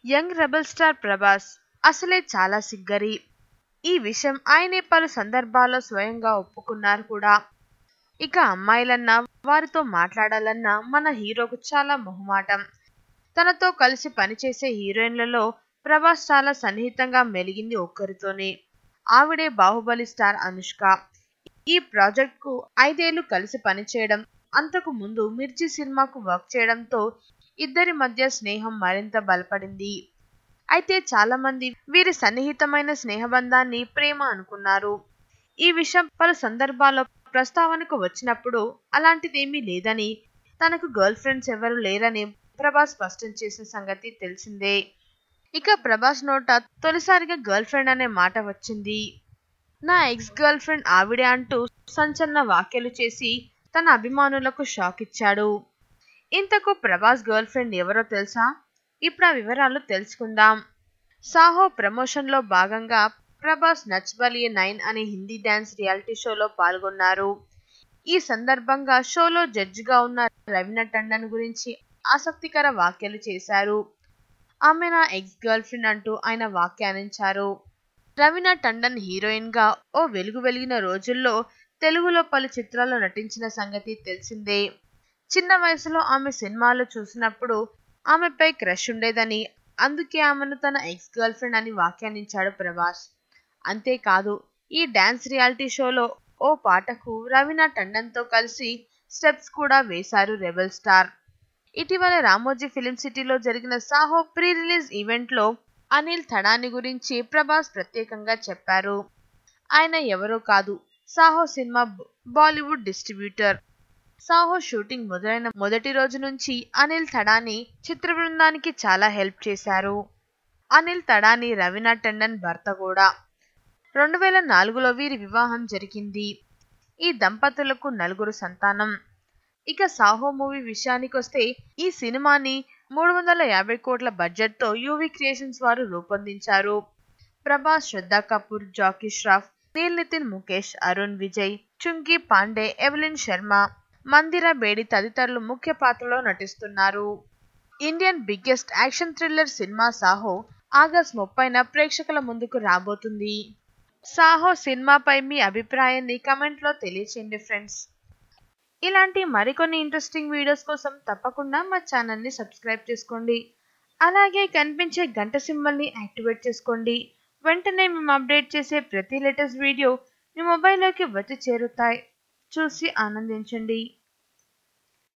young rebel star Prabhas అసలే చాలా సిగ్గరి ఈ విషయం ఆయనే పలు సందర్భాల్లో స్వయంగా ఒప్పుకున్నారు కూడా ఇక అమ్మాయిలన్నా వారితో మాట్లాడాలన్నా మన హీరోకు చాలా మొహమాటం తనతో కలిసి పనిచేసే హీరోయిన్లలో ప్రభాస్ చాలా సన్నిహితంగా మెలిగింది ఒక్కరితోనే ఆవిడే బాహుబలి స్టార్ అనుష్క ఈ ప్రాజెక్ట్ కు ఐదేళ్లు కలిసి పనిచేయడం అంతకు ముందు మిర్చి సినిమాకు వర్క్ చేయడంతో ఇద్దరి మధ్య స్నేహం మరింత బలపడింది అయితే చాలా మంది వీరి సన్నిహితమైన స్నేహబంధాన్ని ప్రేమ అనుకున్నారు ఈ విషయం పలు సందర్భాల్లో ప్రస్తావనకు వచ్చినప్పుడు అలాంటిదేమీ లేదని తనకు గర్ల్ ఫ్రెండ్స్ ఎవరు లేరని ప్రభాస్ స్పష్టం చేసిన సంగతి తెలిసిందే ఇక ప్రభాస్ నోట తొలిసారిగా గర్ల్ ఫ్రెండ్ అనే మాట వచ్చింది నా ఎక్స్ గర్ల్ ఫ్రెండ్ ఆవిడే అంటూ సంచలన వ్యాఖ్యలు చేసి తన అభిమానులకు షాక్ ఇచ్చాడు ఇంతకు ప్రభాస్ గర్ల్ ఫ్రెండ్ ఎవరో తెలుసా ఇప్పుడు ఆ వివరాలు తెలుసుకుందాం సాహో ప్రమోషన్ లో భాగంగా ప్రభాస్ నచ్ బలియే నైన్ అనే హిందీ డ్యాన్స్ రియాలిటీ షోలో పాల్గొన్నారు ఈ సందర్భంగా షోలో జడ్జిగా ఉన్న రవీనా టండన్ గురించి ఆసక్తికర వ్యాఖ్యలు చేశారు ఆమె నా ఎక్స్ గర్ల్ ఫ్రెండ్ అంటూ ఆయన వ్యాఖ్యానించారు రవీనా టండన్ హీరోయిన్ గా ఓ వెలుగు వెలిగిన రోజుల్లో తెలుగులో పలు చిత్రాల్లో నటించిన సంగతి తెలిసిందే చిన్న వయసులో ఆమె సినిమాలు చూసినప్పుడు ఆమెపై క్రష్ ఉండేదని అందుకే ఆమెను తన ఎక్స్ గర్ల్ ఫ్రెండ్ అని వ్యాఖ్యానించాడు ప్రభాస్ అంతేకాదు ఈ డాన్స్ రియాలిటీ షోలో ఓ పాటకు రవీనా టండన్తో కలిసి స్టెప్స్ కూడా వేశారు రెబల్ స్టార్ ఇటీవల రామోజీ ఫిలిం సిటీలో జరిగిన సాహో ప్రీ రిలీజ్ ఈవెంట్లో అనిల్ థడాని గురించి ప్రభాస్ ప్రత్యేకంగా చెప్పారు ఆయన ఎవరో కాదు సాహో సినిమా బాలీవుడ్ డిస్ట్రిబ్యూటర్ సాహో షూటింగ్ మొదలైన మొదటి రోజు నుంచి అనిల్ తడాని చిత్ర బృందానికి చాలా హెల్ప్ చేశారు అనిల్ తడాని రవీనా టండన్ భర్త కూడా రెండు వేల నాలుగులో వీరి వివాహం జరిగింది ఈ దంపతులకు నలుగురు సంతానం ఇక సాహో మూవీ విషయానికొస్తే ఈ సినిమాని మూడు వందల యాభై కోట్ల బడ్జెట్తో యూవీ క్రియేషన్స్ వారు రూపొందించారు ప్రభాస్ శ్రద్ధా కపూర్ జాకీ ష్రాఫ్ నీల్ నితిన్ ముఖేష్ అరుణ్ విజయ్ చుంకీ పాండే ఎవలిన్ శర్మ మందిర బేడి తదితరులు ముఖ్య పాత్రలో నటిస్తున్నారు ఇండియన్ బిగ్గెస్ట్ యాక్షన్ థ్రిల్లర్ సినిమా సాహో ఆగస్ట్ ముప్పైన ప్రేక్షకుల ముందుకు రాబోతుంది సాహో సినిమాపై మీ అభిప్రాయాన్ని కమెంట్లో తెలియచేయండి ఫ్రెండ్స్ ఇలాంటి మరికొన్ని ఇంట్రెస్టింగ్ వీడియోస్ కోసం తప్పకుండా మా ఛానల్ని సబ్స్క్రైబ్ చేసుకోండి అలాగే కనిపించే గంట సింబల్ని యాక్టివేట్ చేసుకోండి వెంటనే మేము అప్డేట్ చేసే ప్రతి లేటెస్ట్ వీడియో మీ మొబైల్లోకి వచ్చి చేరుతాయి చూసి ఆనందించండి